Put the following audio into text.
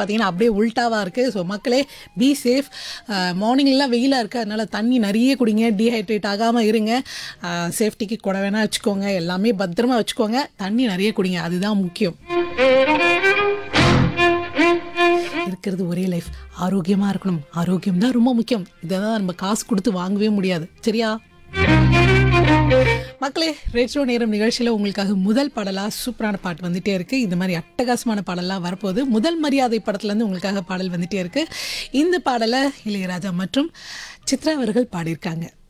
பார்த்தீங்கன்னா அப்படியே உல்ட்டாவாக இருக்குது ஸோ மக்களே பி சேஃப் மார்னிங்லாம் வெயிலாக இருக்குது அதனால் தண்ணி நிறைய குடிங்க டீஹைட்ரேட் ஆகாமல் இருங்க சேஃப்டிக்கு கூட வேணால் வச்சுக்கோங்க எல்லாமே பத்திரமா வச்சுக்கோங்க தண்ணி நிறைய குடிங்க அதுதான் முக்கியம் இருக்கிறது ஒரே லைஃப் ஆரோக்கியமாக இருக்கணும் ஆரோக்கியம் தான் ரொம்ப முக்கியம் இதை தான் நம்ம காசு கொடுத்து வாங்கவே முடியாது சரியா மக்களே ரேட்ரோ நேரம் நிகழ்ச்சியில் உங்களுக்காக முதல் பாடலாக சூப்பரான பாட்டு வந்துட்டே இருக்கு இந்த மாதிரி அட்டகாசமான பாடலாம் வரப்போகுது முதல் மரியாதை படத்துலேருந்து உங்களுக்காக பாடல் வந்துட்டே இருக்கு இந்த பாடலை இளையராஜா மற்றும் சித்ரா அவர்கள் பாடியிருக்காங்க